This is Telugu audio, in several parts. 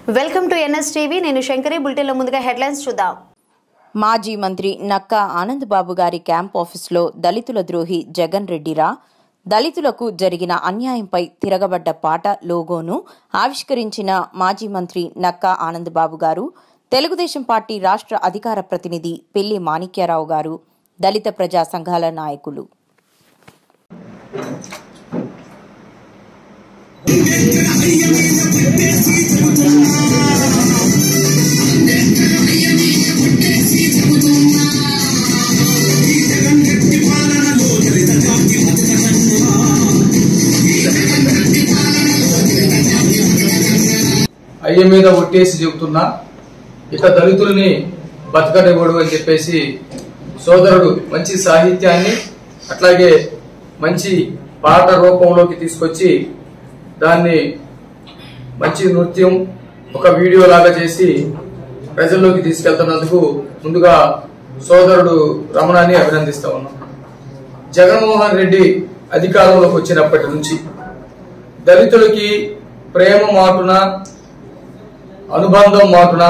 వెల్కమ్ టు ఎన్ఎస్ టీవీ నేను శంకరి బులెటిన్లో ముందుగా హెడ్లైన్స్ చూద్దాం మాజీ మంత్రి నక్కా ఆనందబాబు గారి క్యాంప్ ఆఫీసులో దళితుల ద్రోహి జగన్ రెడ్డిరా దళితులకు జరిగిన అన్యాయంపై తిరగబడ్డ పాట లోగోను ఆవిష్కరించిన మాజీ మంత్రి నక్కా ఆనందబాబు గారు తెలుగుదేశం పార్టీ రాష్ట్ర అధికార ప్రతినిధి పెళ్లి మాణిక్యారావు గారు దళిత ప్రజా సంఘాల నాయకులు అయ్య మీద ఒట్టేసి చెబుతున్నా ఇక దళితుల్ని బతకనివ్వడు అని చెప్పేసి సోదరుడు మంచి సాహిత్యాన్ని అట్లాగే మంచి పాట రూపంలోకి తీసుకొచ్చి దాన్ని మంచి నృత్యం ఒక వీడియో లాగా చేసి ప్రజల్లోకి తీసుకెళ్తున్నందుకు ముందుగా సోదరుడు రమణాన్ని అభినందిస్తా ఉన్నాం జగన్మోహన్ రెడ్డి అధికారంలోకి వచ్చినప్పటి నుంచి దళితులకి ప్రేమ మాటున అనుబంధం మాటున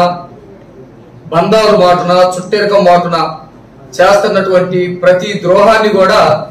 బంధాలు మాటున చుట్టెరకం మాటున చేస్తున్నటువంటి ప్రతి ద్రోహాన్ని కూడా